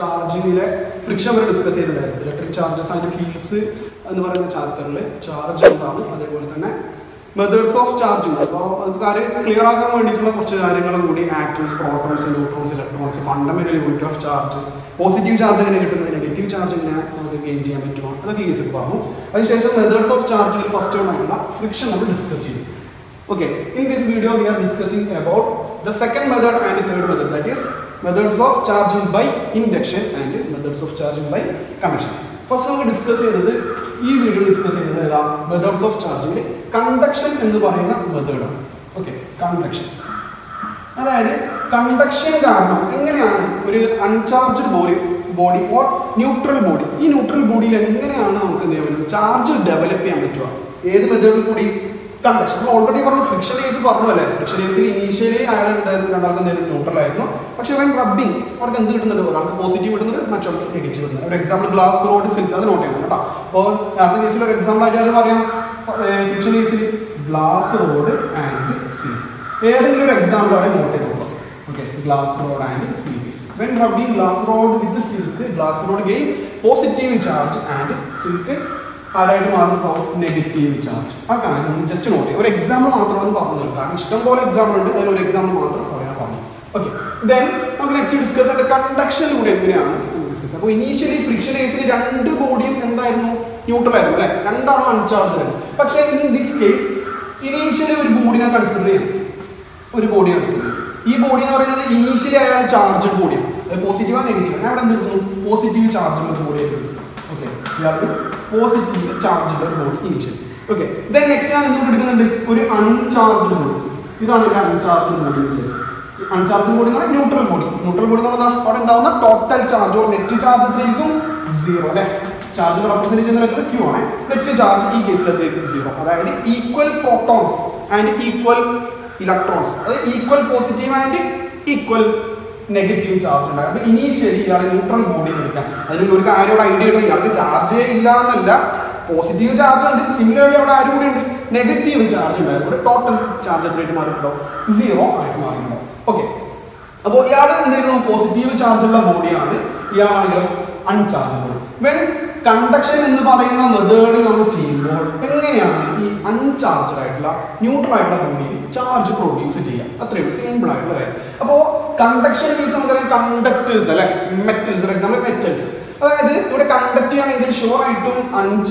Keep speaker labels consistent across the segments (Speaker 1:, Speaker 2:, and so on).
Speaker 1: ചാർജിങ്ങിലെ friction വരെ discuss ചെയ്തിട്ടുണ്ടായിരുന്നു electric charges and fields എന്ന് പറയുന്ന ചാപ്റ്ററിൽ ചാർജ് എന്താണ് അതേപോലെ തന്നെ മെത്തേഡ്സ് ഓഫ് ചാർജിങ് അപ്പോൾ അത് കാര്യം ക്ലിയർ ആക്കാൻ വേണ്ടിയിട്ടുള്ള കുറച്ച് കാര്യങ്ങൾ കൂടി actives protons neutrons electrons fundamental unit of charge positive charge എങ്ങനെ കിട്ടുന്നത് നെഗറ്റീവ് ചാർജ് എങ്ങനെ നമുക്ക് ഗെയിൻ ചെയ്യാൻ പറ്റുമോ അതൊക്കെ ഈ കേസിൽ പറഞ്ഞു അതിനുശേഷം മെത്തേഡ്സ് ഓഫ് ചാർജിൽ ഫസ്റ്റ് വൺ ആയിട്ടുള്ള ഫ്രിക്ഷൻ നമ്മൾ ഡിസ്കസ് ചെയ്തു Okay, in this video we are discussing about the second method and the third method that is methods of charging by induction and methods of charging by conduction. First നമുക്ക് discuss ചെയ്തത് ഈ video discuss ചെയ്യുന്നത് ഏതാ methods of ചാർജിങ്ങിൽ conduction എന്ന് പറയുന്ന മെത്തേഡാണ് okay conduction അതായത് conduction കാരണം എങ്ങനെയാണ് ഒരു uncharged body body or neutral body ഈ ന്യൂട്രൽ ബോഡിയിൽ എങ്ങനെയാണ് നമുക്ക് എന്ത് ചെയ്യാൻ പറ്റും ചാർജ് ഡെവലപ്പ് ചെയ്യാൻ പറ്റുക ഏത് മെത്തേഡിൽ കൂടി കണ്ടക്ഷൻ നമ്മൾ ഓൾറെഡി പറഞ്ഞു ഫ്രിക്ഷൻ കേസ് പറഞ്ഞു അല്ലേ ഫ്രിക്ഷൻ കേസിൽ ഇനീഷ്യലി അയാൾ ഉണ്ടായിരുന്നു രണ്ടാൾക്കും എന്തായിരുന്നു ന്യൂട്രൽ ആയിരുന്നു പക്ഷെ അവൻ റബ്ബിങ് അവർക്ക് എന്ത് കിട്ടുന്നുണ്ട് ഒരാൾക്ക് പോസിറ്റീവ് കിട്ടുന്നത് മറ്റൊരാൾക്ക് നെഗറ്റീവ് കിട്ടുന്നത് ഒരു എക്സാമ്പിൾ ഗ്ലാസ് റോഡ് സിൽക്ക് അത് നോട്ട് ചെയ്യണം കേട്ടോ അപ്പോൾ ആദ്യ കേസിൽ ഒരു എക്സാമ്പിൾ ആയിട്ട് പറയാം ഫ്രിക്ഷൻ കേസിൽ ഗ്ലാസ് റോഡ് ആൻഡ് സിൽക്ക് ഏതെങ്കിലും ഒരു എക്സാമ്പിൾ അവിടെ നോട്ട് ചെയ്ത് നോക്കാം okay glass rod and silk when rubbing glass rod with the silk glass rod gain positive charge and silk ആരായിട്ട് മാറുന്നു നെഗറ്റീവ് ചാർജ് ആ കാര്യം ജസ്റ്റ് നോട്ട് ചെയ്യാം ഒരു എക്സാമ്പിൾ മാത്രമാണ് പറഞ്ഞത് കാരണം ഇഷ്ടം പോലെ എക്സാമ്പിൾ ഉണ്ട് അതിൽ ഒരു എക്സാമ്പിൾ മാത്രം പറയാൻ പറഞ്ഞു ഓക്കെ ദെൻ നമുക്ക് നെക്സ്റ്റ് ഡിസ്കസ് ചെയ്യേണ്ട കണ്ടക്ഷനിലൂടെ എങ്ങനെയാണ് ഡിസ്കസ് അപ്പോൾ ഇനീഷ്യലി ഫ്രിക്ഷൻ കേസിൽ രണ്ട് ബോഡിയും എന്തായിരുന്നു ന്യൂട്രൽ ആയിരുന്നു അല്ലെ രണ്ടാണ് അൺചാർജ് ആയിരുന്നു പക്ഷേ ഇൻ ദിസ് കേസ് ഇനീഷ്യലി ഒരു ബോഡിനെ കൺസിഡർ ചെയ്യും ഒരു ബോഡി കൺസിഡർ ചെയ്യും ഈ ബോഡി എന്ന് പറയുന്നത് ഇനീഷ്യലി അയാൾ ചാർജ് ബോഡിയാണ് പോസിറ്റീവ് നെഗറ്റീവ് ഞാൻ അവിടെ എന്ത് എടുക്കുന്നു പോസിറ്റീവ് ചാർജുള്ള ഒരു ബോഡി ആയിട്ട് ഓക്കെ ഇയാൾക്ക് പോസിറ്റീവ് ചാർജുള്ള ഒരു body initially okay then next ഞാൻ എന്തുകൊണ്ട് എടുക്കുന്നുണ്ട് ഒരു അൺചാർജ്ഡ് ബോഡി ഇതാണ് ഒരു അൺചാർജ്ഡ് ബോഡി അൺചാർജ്ഡ് ബോഡി എന്ന് പറഞ്ഞാൽ ന്യൂട്രൽ ബോഡി ന്യൂട്രൽ ബോഡി എന്ന് പറഞ്ഞാൽ അവിടെ ഉണ്ടാവുന്ന total charge or net charge എത്രയായിരിക്കും സീറോ അല്ലേ ചാർജിന്റെ റെപ്രസെന്റ് ചെയ്യുന്ന ലെറ്റർ ക്യൂ ആണ് നെറ്റ് ചാർജ് ഈ കേസിൽ എത്രയായിരിക്കും സീറോ അതായത് equal protons and equal electrons അതായത് equal positive and equal negative charge ഉണ്ടാകും ഇനീഷ്യലി ഇയാൾ ന്യൂട്രൽ ബോഡി എടുക്കാം അതിന് ഒരു കാര്യം ഒരു ഐഡിയ ഇടുന്നത് ഇയാൾക്ക് ചാർജേ ഇല്ല എന്നല്ല പോസിറ്റീവ് ചാർജ് ഉണ്ട് സിമിലർലി അവിടെ ആരും കൂടി ഉണ്ട് നെഗറ്റീവ് ചാർജ് ഉണ്ടായിരുന്നു ടോട്ടൽ ചാർജ് എത്രയായിട്ട് മാറിയിട്ടുണ്ടാവും സീറോ ആയിട്ട് മാറിയിട്ടുണ്ടാവും ഓക്കെ അപ്പോൾ ഇയാൾ എന്തായിരുന്നു പോസിറ്റീവ് ചാർജുള്ള ബോഡിയാണ് ഇയാളാണെങ്കിലും അൺചാർജ് ബോഡി വെൻ കണ്ടക്ഷൻ എന്ന് പറയുന്ന മെത്തേഡ് നമ്മൾ ചെയ്യുമ്പോൾ എങ്ങനെയാണ് ഈ അൺചാർജഡ് ആയിട്ടുള്ള ന്യൂട്രൽ ആയിട്ടുള്ള ബോഡിയിൽ ചാർജ് പ്രൊഡ്യൂസ് ചെയ്യാം അത്രയും സിമ്പിൾ ആയിട്ടുള്ള കാര്യം അപ്പോൾ കണ്ടക്ഷൻ മീൻസ് നമുക്കറിയാം കണ്ടക്ടേഴ്സ് അല്ലെ മെറ്റൽസ് ഫോർ എക്സാമ്പിൾ മെറ്റൽസ് അതായത് ഇവിടെ കണ്ടക്ട് ചെയ്യണമെങ്കിൽ ഷുവർ ആയിട്ടും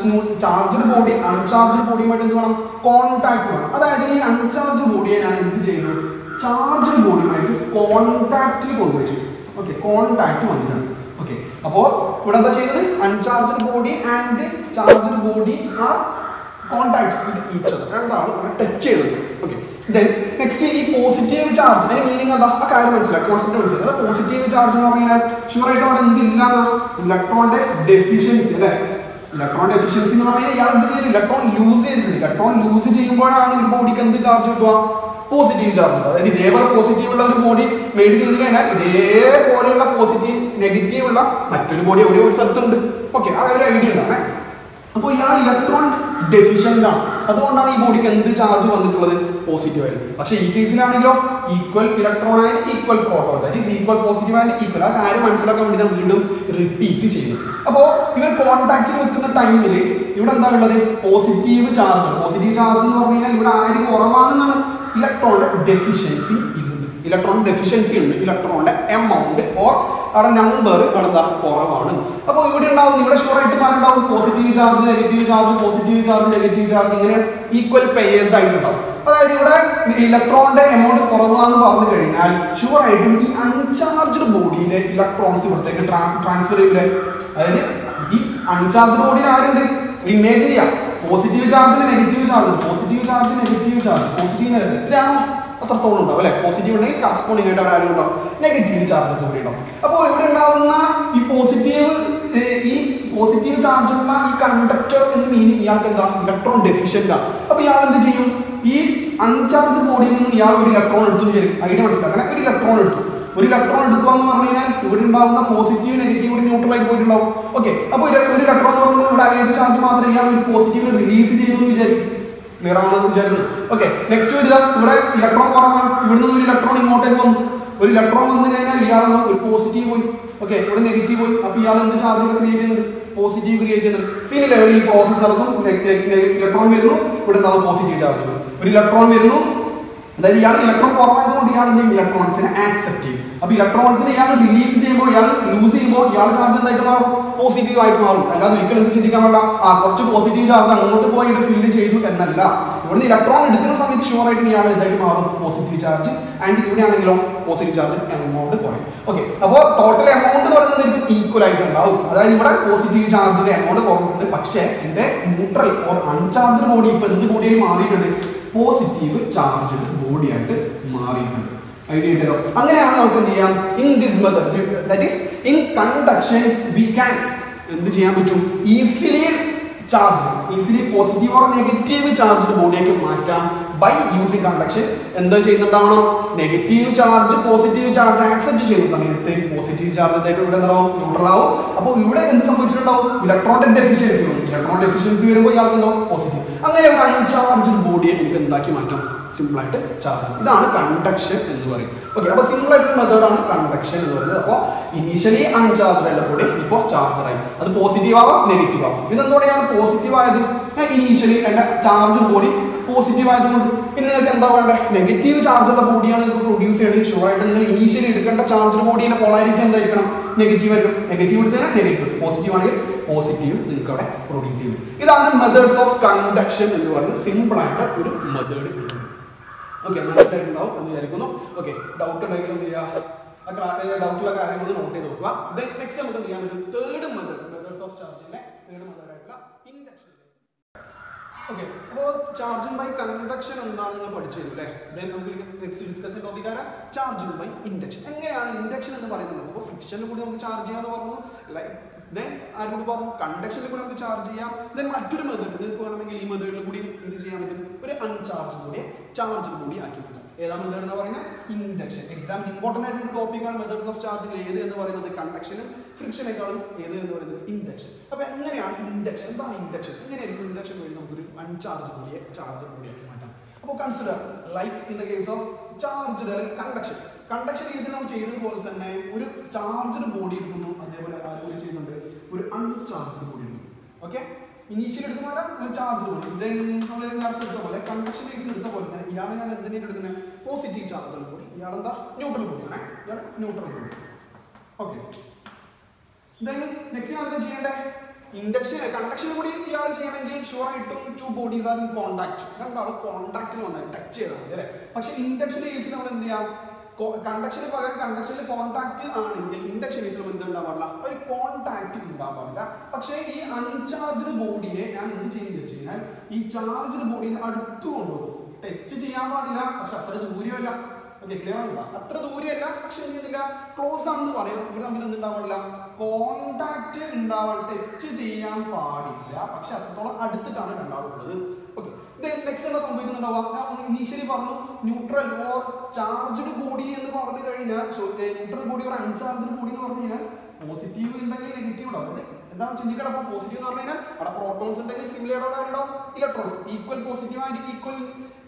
Speaker 1: ചാർജഡ് ബോഡി അൺചാർജഡ് ബോഡിയുമായിട്ട് എന്ത് വേണം കോൺടാക്ട് വേണം അതായത് ഈ അൺചാർജ് ബോഡിയെ ഞാൻ എന്ത് ചെയ്യുന്നു ചാർജഡ് ബോഡിയുമായിട്ട് കോൺടാക്റ്റിൽ കൊണ്ടുവച്ചു ഓക്കെ കോൺടാക്ട് വന്നിട്ടാണ് ഓക്കെ അപ്പോൾ ഇവിടെ എന്താ ചെയ്യുന്നത് uncharged body and charged body are contact with each other രണ്ടാളും അവിടെ ടച്ച് ചെയ്യുന്നത് ഓക്കെ ദെൻ നെക്സ്റ്റ് ഈ പോസിറ്റീവ് ചാർജ് അതിന്റെ മീനിങ് എന്താ ആ കാര്യം മനസ്സിലാക്കുക കോൺസെപ്റ്റ് മനസ്സിലാക്കുക അത് പോസിറ്റീവ് ചാർജ് എന്ന് പറഞ്ഞാൽ ഷുവർ ആയിട്ട് അവിടെ എന്തില്ല ഇലക്ട്രോണിന്റെ ഡെഫിഷ്യൻസി അല്ലേ ഇലക്ട്രോൺ ഡെഫിഷ്യൻസി എന്ന് പറഞ്ഞാൽ ഇയാൾ എന്ത് ചെയ്യുന്നത് ഇലക്ട്രോൺ ലൂസ് ചെയ്തിട്ടുണ്ട് ഇലക്ട്രോൺ ലൂസ് ചെയ്യുമ്പോഴാണ് ഒരു ബോഡിക്ക് എന്ത് ചാർജ് കിട്ടുക പോസിറ്റീവ് ചാർജ് അതായത് ഇതേപോലെ പോസിറ്റീവ് ഉള്ള ഒരു ബോഡി മെയ്ഡ് ചെയ്ത് കഴിഞ്ഞാൽ ഇതേപോലെയുള്ള പോസിറ്റീവ് നെഗറ്റീവ് ഉള്ള മറ്റൊരു ബോഡി എവിടെയോ ഒരു സ്ഥലത്തുണ്ട് ഓക്കെ ആ ഒരു ഐഡിയ ഉണ്ടാണ് അപ്പോൾ ഇയാൾ ഇലക്ട്രോൺ ഡെഫിഷ്യൻ്റ് ആണ് അതുകൊണ്ടാണ് ഈ ബോഡിക്ക് എന്ത് ചാർജ് വന്നിട്ടുള്ളത് പോസിറ്റീവ് ആയിട്ട് പക്ഷേ ഈ കേസിലാണെങ്കിലോ equal electron and equal proton that is equal positive and equal ആ കാര്യം മനസ്സിലാക്കാൻ വേണ്ടി ഞാൻ വീണ്ടും റിപ്പീറ്റ് ചെയ്യുന്നു അപ്പോൾ ഇവർ കോൺടാക്റ്റിൽ വെക്കുന്ന ടൈമിൽ ഇവിടെ എന്താ ഉള്ളത് പോസിറ്റീവ് ചാർജ് പോസിറ്റീവ് ചാർജ് എന്ന് പറഞ്ഞു കഴിഞ്ഞാൽ ഇവിടെ ആര് കുറവാണെന്നാണ് ഇലക്ട്രോണിന്റെ ഡെഫിഷ്യൻസി ഇതുണ്ട് ഇലക്ട്രോൺ ഡെഫിഷ്യൻസി ഉണ്ട് ഇലക്ട്രോണിന്റെ എമൗണ്ട് ഓർ അവിടെ നമ്പർ അവിടെ എന്താ കുറവാണ് അപ്പോൾ ഇവിടെ ഉണ്ടാവും ഇവിടെ ഷുവർ ആയിട്ട് മാറുണ്ടാവും positive charge negative charge positive charge negative charge ഇങ്ങനെ ഈക്വൽ പേയേഴ്സ് ആയിട്ടുണ്ടാവും അതായത് ഇവിടെ ഇലക്ട്രോണിന്റെ എമൗണ്ട് കുറവാന്ന് പറഞ്ഞു കഴിഞ്ഞാൽ ഷുവർ ആയിട്ടും ഈ അൺചാർജ്ഡ് ബോഡിയിലെ ഇലക്ട്രോൺസ് ഇവിടത്തേക്ക് ട്രാൻസ്ഫർ ചെയ്യൂലേ അതായത് ഈ അൺചാർജ്ഡ് ബോഡിയിൽ ആരുണ്ട് ഒരു ഇമേജ് ചെയ്യാം പോസിറ്റീവ് ചാർജിന് negative charge positive charge negative charge positive എത്രയാണോ അത്രത്തോളം ഉണ്ടാവും അല്ലെ പോസിറ്റീവ് ഉണ്ടെങ്കിൽ കറസ്പോണ്ടിങ് ആയിട്ട് അവരാരും ഉണ്ടാവും നെഗറ്റീവ് ചാർജസ് കൂടി ഉണ്ടാവും അപ്പോൾ ഇവിടെ ഉണ്ടാവുന്ന ഈ പോസിറ്റീവ് ഈ പോസിറ്റീവ് ചാർജുള്ള ഈ കണ്ടക്ടർ എന്ന് മീനിങ് ഇയാൾക്ക് എന്താ ഇലക്ട്രോൺ ഡെഫിഷ്യൻ്റ് ആണ് അപ്പോൾ ഇയാൾ എന്ത് ചെയ്യും ഈ അൺചാർജ് ബോഡിയിൽ നിന്നും ഇയാൾ ഒരു ഇലക്ട്രോൺ എടുത്തു വിചാരിക്കും ഐഡിയ മനസ്സിലാക്കണം ഒരു ഇലക്ട്രോൺ എടുത്തു ഒരു ഇലക്ട്രോൺ എടുക്കുക എന്ന് പറഞ്ഞു കഴിഞ്ഞാൽ ഇവിടെ ഉണ്ടാകുന്ന പോസിറ്റീവ് നെഗറ്റീവ് കൂടി ന്യൂട്രൽ ആയി പോയിട്ടുണ്ടാവും ഓക്കെ അപ്പോൾ ഒരു ഇലക്ട്രോൺ എന്ന് പറയുമ്പോൾ ഇവിടെ ഏത് ചാർജ് മാത്രമേ ഇയാൾ ഒരു പോസിറ്റീവ് റിലീസ് ചെയ്തു എന്ന് വിചാരിക്കും ക്ലിയർ ആണെന്ന് വിചാരിക്കുന്നു ഓക്കെ നെക്സ്റ്റ് വരിക ഇവിടെ ഇലക്ട്രോൺ കുറവാണ് ഇവിടുന്ന് ഒരു ഇലക്ട്രോൺ ഇങ്ങോട്ടേക്ക് വന്നു ഒരു ഇലക്ട്രോൺ വന്നു കഴിഞ്ഞാൽ ഇയാൾ ഒരു പോസിറ്റീവ് പോയി ഓക്കെ ഇവിടെ നെഗറ്റീവ് പോയി അപ്പൊ ഇയാൾ എന്ത് ചാർജ് ഇവിടെ ക്രിയേറ്റ് ചെയ്യുന്നുണ്ട് പോസിറ്റീവ് ക്രിയേറ്റ് ചെയ്യുന്നുണ്ട് സീനിലെ ഈ പ്രോസസ് നടക്കും ഇലക്ട്രോൺ വരുന്നു ഇവിടെ ഉണ്ടാവും പോസിറ്റീവ് ചാർജ് ഒരു ഇലക്ട്രോൺ വരുന്നു അതായത് ഇയാൾ ഇലക്ട്രോൺ കുറവായതുകൊണ്ട് ഇയാൾ എന്ത് ചെയ്യും ഇലക്ട്രോൺസിനെ ആക്സെപ്റ്റ് ചെയ്യും അപ്പൊ ഇലക്ട്രോൺസിനെ ഇയാൾ റിലീസ് ചെയ്യുമ്പോൾ ഇയാൾ ലൂസ് ചെയ്യുമ്പോൾ ഇയാൾ ചാർജ് എന്തായിട്ട് മാറും പോസിറ്റീവ് ആയിട്ട് മാറും അല്ലാതെ ഒരിക്കലും എന്ത് ചിന്തിക്കാൻ പാടില്ല ആ കുറച്ച് പോസിറ്റീവ് ചാർജ് അങ്ങോട്ട് പോയി ഇവിടെ ഫില്ല് ചെയ്തു എന്നല്ല ഇവിടുന്ന് ഇലക്ട്രോൺ എടുക്കുന്ന സമയത്ത് ഷുവർ ആയിട്ട് ഇയാൾ എന്തായിട്ട് മാറും പോസിറ്റീവ് ചാർജ് ആൻഡ് ഇവിടെ ആണെങ്കിലോ പോസിറ്റീവ് ചാർജ് എമൗണ്ട് കുറയും ഓക്കെ അപ്പോൾ ടോട്ടൽ എമൗണ്ട് എന്ന് പറയുന്നത് ഈക്വൽ ആയിട്ട് ഉണ്ടാവും അതായത് ഇവിടെ പോസിറ്റീവ് ചാർജിന്റെ എമൗണ്ട് കുറഞ്ഞിട്ടുണ്ട് പക്ഷേ എന്റെ ന്യൂട്രൽ ഓർ അൺചാർജ്ഡ് ബോഡി ഇപ്പൊ എന്ത് ബോഡിയായി മാറിയിട്ടുണ്ട് പോസിറ്റീവ് ചാർജ്ഡ് ബോഡിയായിട്ട് മാറിയിട്ടുണ്ട് ഐഡിയ ഉണ്ടല്ലോ അങ്ങനെയാണ് നമുക്ക് എന്ത് ചെയ്യാം in this method that is in conduction we can എന്ത് ചെയ്യാൻ പറ്റും easily charge easily positive or negative charged ബോഡിയൊക്കെ മാറ്റാം ബൈ യൂസിങ് കണ്ടക്ഷൻ എന്താ ചെയ്യുന്നുണ്ടാവണം negative charge positive charge accept ചെയ്യുന്ന സമയത്ത് പോസിറ്റീവ് ചാർജ് എന്തായിട്ട് ഇവിടെ എന്താവും ന്യൂട്രൽ ആവും അപ്പോൾ ഇവിടെ എന്ത് സംഭവിച്ചിട്ടുണ്ടാവും ഇലക്ട്രോണിക് ഡെഫിഷ്യൻസി വരും ഇലക്ട്രോൺ ഡെഫിഷ്യൻസി വരുമ്പോൾ ഇയാൾക്ക് എന്താവും പോസിറ്റീവ് അങ്ങനെ ഒരു അൺചാർജ്ഡ് ബോഡിയെ എനിക്ക് എന്താക്കി മാറ്റാം സിമ്പിൾ ആയിട്ട് ചാർജ് ഇതാണ് കണ്ടക്ഷൻ എന്ന് പറയും ഓക്കെ അപ്പോൾ സിമ്പിൾ ആയിട്ടുള്ള മെത്തേഡാണ് കണ്ടക്ഷൻ എന്ന് പറയുന്നത് അപ്പോൾ ഇനീഷ്യലി അൺചാർജ്ഡ് ആയിട്ടുള്ള ബോഡി ഇപ്പോൾ ചാർജഡ് ആയി അത് പോസിറ്റീവ് ആവാം നെഗറ്റീവ് ആവാം ഇതെന്തോടെയാണ് പോസിറ്റീവ് ആയത് ഇനീഷ്യലി എൻ്റെ ചാർജ് ബോഡി പോസിറ്റീവ് ആയതുകൊണ്ട് പിന്നെ നിങ്ങൾക്ക് എന്താ വേണ്ടേ നെഗറ്റീവ് ചാർജ് ഉള്ള ബോഡിയാണ് നിങ്ങൾക്ക് പ്രൊഡ്യൂസ് ചെയ്യണമെങ്കിൽ ഷുവർ ആയിട്ട് നിങ്ങൾ ഇനീഷ്യലി എടുക്കേണ്ട ചാർജ് ബോഡിയുടെ പൊളാരിറ്റി എന്തായിരിക്കണം നെഗറ്റീവ് ആയിരിക്കും നെഗറ്റീവ് എടുത്തതിനാൽ നെഗറ്റീവ് പോസിറ്റീവ് ആണെങ്കിൽ പോസിറ്റീവ് നിങ്ങൾക്ക് അവിടെ പ്രൊഡ്യൂസ് ചെയ്യും ഇതാണ് മെത്തേഡ്സ് ഓഫ് കണ്ടക്ഷൻ എന്ന് പറയുന്നത് സിമ്പിൾ ആയിട്ട് ഒരു മെത്തേഡ് ഓക്കെ മനസ്സിലായിട്ടുണ്ടാവും എന്ന് വിചാരിക്കുന്നു ഓക്കെ ഡൗട്ട് ഉണ്ടെങ്കിൽ എന്ത് ചെയ്യുക ഡൗട്ടുള്ള കാര്യങ്ങൾ നോട്ട് ചെയ്ത് നോക്കുക നെക്സ്റ്റ് നമുക്ക് എന്ത് ചെയ്യാൻ പറ്റും തേർഡ് മെത്തേഡ് മെത്തേഡ്സ് ഓഫ് ചാർജിന്റെ തേർഡ് മെത്തേഡ് ആയിട്ടുള്ള ഇൻഡക്ഷൻ ഓക്കെ അപ്പോൾ ചാർജിങ് ബൈ കണ്ടക്ഷൻ എന്താണെന്ന് പഠിച്ചു തരും അല്ലേ ദെൻ നമുക്ക് നെക്സ്റ്റ് ഡിസ്കസ് ടോപ്പിക് ആരാ ചാർജിങ് ബൈ ഇൻഡക്ഷൻ എങ്ങനെയാണ് ഇൻഡക്ഷൻ എന്ന് പറയുന്നത് അപ്പോൾ ഫ്രിക്ഷനിൽ കൂടി നമുക്ക് ചാർജ് ചെയ്യാന്ന് പറഞ്ഞു ലൈക്ക് ദെൻ ആരോട് പറഞ്ഞു കണ്ടക്ഷനിൽ കൂടി നമുക്ക് ചാർജ് ചെയ്യാം ദെൻ മറ്റൊരു മെത്തേഡ് നിങ്ങൾക്ക് വേണമെങ്കിൽ ഈ മെത്തേഡിൽ കൂടി എന്ത് ചെയ്യാൻ പറ്റും ഒരു അൺചാർജ് കൂടി ചാർജ് കൂടി ആക്കി പറ്റും ഏതാ മെത്തേഡ് എന്ന് പറയുന്നത് ഇൻഡക്ഷൻ എക്സാം ഇമ്പോർട്ടൻ്റ് ആയിട്ടുള്ള ടോപ്പിക്കാണ് മെത്തേഡ്സ് ഓഫ് ചാർജിങ് ഏത് എന്ന് പറയുന്നത് കണ്ടക്ഷനും ഫ്രിക്ഷനേക്കാളും ഏത് എന്ന് പറയുന്നത് ഇൻഡക്ഷൻ അപ്പോൾ എങ്ങനെയാണ് ഇൻഡക്ഷൻ എന്താണ് ഇൻഡക്ഷൻ എങ്ങനെയായിരിക്കും ഇൻഡക്ഷൻ വഴി നമുക്കൊരു അൺചാർജ് കൂടിയെ ചാർജ് കൂടിയാക്കി മാറ്റാം അപ്പോൾ consider like in the case of charged conduction conduction കേസിൽ നമ്മൾ ചെയ്തതുപോലെ തന്നെ ഒരു ചാർജ്ഡ് ബോഡി എടുക്കുന്നു അതേപോലെ ആരും ചെയ്യുന്നുണ്ട് ഒരു അൺചാർജ്ഡ് ബോഡി എടുക്കുന്നു ഓക്കെ ഇനീഷ്യൽ എടുക്കുന്ന ഒരു ചാർജ് ബോഡി ദെൻ നമ്മൾ നേരത്തെ എടുത്ത പോലെ കണ്ടക്ഷൻ കേസിൽ എടുത്ത പോലെ തന്നെ ഇയാളെ ഞാൻ എന്തിനായിട്ട് എടുക്കുന്നത് പോസിറ്റീവ് ചാർജ് ബോഡി ഇയാളെന്താ ന്യൂട്രൽ ബോഡിയാണ് ഇയാൾ neutral body okay then next ഞാൻ എന്താ ചെയ്യേണ്ടേ ഇൻഡക്ഷൻ കണ്ടക്ഷൻ കൂടി ഇയാൾ ചെയ്യണമെങ്കിൽ ഷുവർ ആയിട്ടും two bodies are in contact രണ്ടാൾ കോൺടാക്റ്റിൽ വന്നാൽ ടച്ച് ചെയ്താൽ മതി അല്ലേ പക്ഷേ ഇൻഡക്ഷൻ കേസിൽ നമ്മൾ എന്ത് ചെയ്യാം കണ്ടക്ഷന് പകരം കണ്ടക്ഷനിൽ കോൺടാക്ട് ആണെങ്കിൽ ഇൻഡക്ഷൻ കേസിൽ നമ്മൾ എന്ത് ഉണ്ടാവാൻ പാടില്ല ഒരു കോൺടാക്ട് ഉണ്ടാവാൻ പാടില്ല പക്ഷേ ഈ അൺചാർജ്ഡ് ബോഡിയെ ഞാൻ എന്ത് ചെയ്യുന്നത് വെച്ച് കഴിഞ്ഞാൽ ഈ ചാർജ്ഡ് ബോഡിനെ അടുത്ത് കൊണ്ടുപോകും ടച്ച് ചെയ്യാൻ പാടില്ല പക്ഷെ അത്ര ദൂരമല്ല ഓക്കെ ക്ലിയർ ആണല്ലോ അത്ര ദൂരമല്ല പക്ഷെ എന്തില്ല ക്ലോസ് ആണെന്ന് പറയാം ഇവർ തമ്മിൽ എന്തുണ്ടാവില്ല കോണ്ടാക്ട് ഉണ്ടാവാൻ ടച്ച് ചെയ്യാൻ പാടില്ല പക്ഷെ അത്രത്തോളം അടുത്തിട്ടാണ് രണ്ടാളുള്ളത് ഓക്കെ നെക്സ്റ്റ് എന്താ സംഭവിക്കുന്നുണ്ടാവുക ഞാൻ ഇനീഷ്യലി പറഞ്ഞു ന്യൂട്രൽ ഓർ ചാർജ്ഡ് ബോഡി എന്ന് പറഞ്ഞു കഴിഞ്ഞാൽ neutral body or uncharged body എന്ന് പറഞ്ഞു കഴിഞ്ഞാൽ പോസിറ്റീവ് ഉണ്ടെങ്കിൽ നെഗറ്റീവ് ഉണ്ടാവും അതായത് എന്താണ് ചിന്തിക്കണം അപ്പോൾ പോസിറ്റീവ് എന്ന് പറഞ്ഞു കഴിഞ്ഞാൽ അവിടെ പ്രോട്ടോൺസ് ഉണ്ടെങ്കിൽ സിമിലർ ഉണ്ടാവും ഇലക്ട്രോൺസ് ഈക്വൽ പോസിറ്റീവ് ആയിട്ട് ഈക്വൽ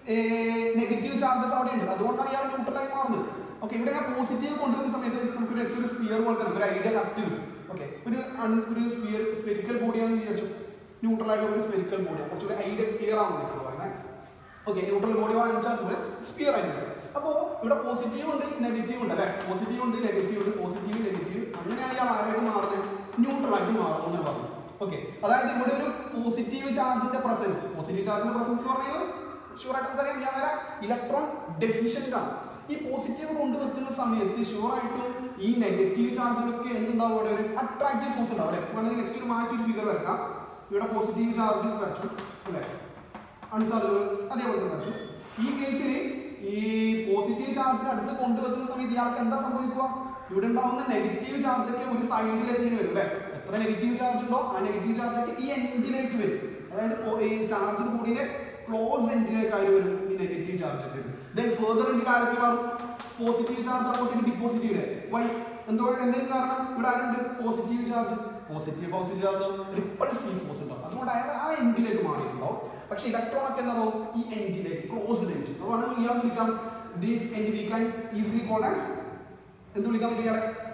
Speaker 1: നെഗറ്റീവ് ചാർജസ് അവിടെ ഉണ്ട് അതുകൊണ്ടാണ് ഇയാൾ ന്യൂട്രലായി മാറുന്നത് ഓക്കെ ഇവിടെ ഞാൻ പോസിറ്റീവ് കൊണ്ടുവരുന്ന സമയത്ത് നമുക്ക് ഒരു ഒരു സ്പിയർ പോലെ തന്നെ ഒരു ഐഡിയ കറക്റ്റ് കിട്ടും ഓക്കെ ഒരു un- ഒരു സ്പിയർ സ്പെരിക്കൽ ബോഡിയാണെന്ന് വിചാരിച്ചു ന്യൂട്രൽ ആയിട്ടുള്ള ഒരു സ്പെരിക്കൽ ബോഡിയാണ് കുറച്ചുകൂടി ഐഡിയ ക്ലിയർ ആവാൻ വേണ്ടിയിട്ടാണ് പറയുന്നത് ഓക്കെ ന്യൂട്രൽ ബോഡി വാങ്ങിച്ചാൽ സ്പിയർ ആയിട്ട് അപ്പോൾ ഇവിടെ പോസിറ്റീവ് ഉണ്ട് നെഗറ്റീവ് ഉണ്ട് അല്ലേ പോസിറ്റീവ് ഉണ്ട് നെഗറ്റീവ് ഉണ്ട് പോസിറ്റീവ് നെഗറ്റീവ് അങ്ങനെയാണ് ഇയാൾ ആരായിട്ട് മാറുന്നത് ന്യൂട്രൽ ആയിട്ട് മാറുന്നു എന്ന് പറഞ്ഞു ഓക്കെ അതായത് ഇവിടെ ഒരു പോസിറ്റീവ് ചാർജിന്റെ പ്രസൻസ് പോസിറ്റീവ് ചാർജിന്റെ പ്രസൻസ് എന്ന് പറഞ്ഞാൽ ഷുവർ ആയിട്ട് നമുക്കറിയാം ഇയാൾ ആരാ ഇലക്ട്രോൺ ഡെഫിഷ്യന്റ് ആണ് ഈ പോസിറ്റീവ് കൊണ്ടുവെക്കുന്ന സമയത്ത് ഷുവർ ആയിട്ടും ഈ നെഗറ്റീവ് ചാർജിലൊക്കെ എന്തുണ്ടാവും ഇവിടെ ഒരു അട്രാക്റ്റീവ് ഫോഴ്സ് ഉണ്ടാവും അല്ലേ വേണമെങ്കിൽ നെക്സ്റ്റ് ഒരു മാറ്റി ഒരു ഫിഗർ വരക്കാം ഇവിടെ പോസിറ്റീവ് ചാർജ് വരച്ചു അല്ലേ അൺചാർജ് അതേപോലെ തന്നെ വരച്ചു ഈ കേസിൽ ഈ പോസിറ്റീവ് ചാർജിന് അടുത്ത് കൊണ്ടുവെക്കുന്ന സമയത്ത് ഇയാൾക്ക് എന്താ സംഭവിക്കുക ഇവിടെ ഉണ്ടാവുന്ന നെഗറ്റീവ് ചാർജ് ഒക്കെ ഒരു സൈഡിലേക്ക് ഇങ്ങനെ വരും അല്ലേ എത്ര നെഗറ്റീവ് ചാർജ് ഉണ്ടോ ആ നെഗറ്റീവ് ചാർജ് ഒക്കെ ഈ എൻഡിലേക്ക് വരും അതായത് പോ- ഈ ചാർജ് കൂടിയുടെ ക്ലോസ് എൻഡിലേക്കായി വരും ഈ നെഗറ്റീവ് ചാർജ് ഒക്കെ വരും ദെൻ ഫെർദർ എൻഡിൽ ആരൊക്കെ മാറും പോസിറ്റീവ് ചാർജ് അങ്ങോട്ടേക്ക് ഡിപ്പോസിറ്റീവ് വൈ എന്തോ എന്തെങ്കിലും കാരണം ഇവിടെ ആരുണ്ട് positive charge positive positive charge repulsive force ഉണ്ടാവും അതുകൊണ്ട് അയാൾ ആ എൻഡിലേക്ക് മാറിയിട്ടുണ്ടാവും പക്ഷെ ഇലക്ട്രോൺ ഒക്കെ എന്താവും ഈ എൻഡിലേക്ക് ക്ലോസ് എൻഡ് വേണമെങ്കിൽ ഇയാൾ വിളിക്കാം these end we can easily call as എന്ത് വിളിക്കാൻ പറ്റും ഇയാളെ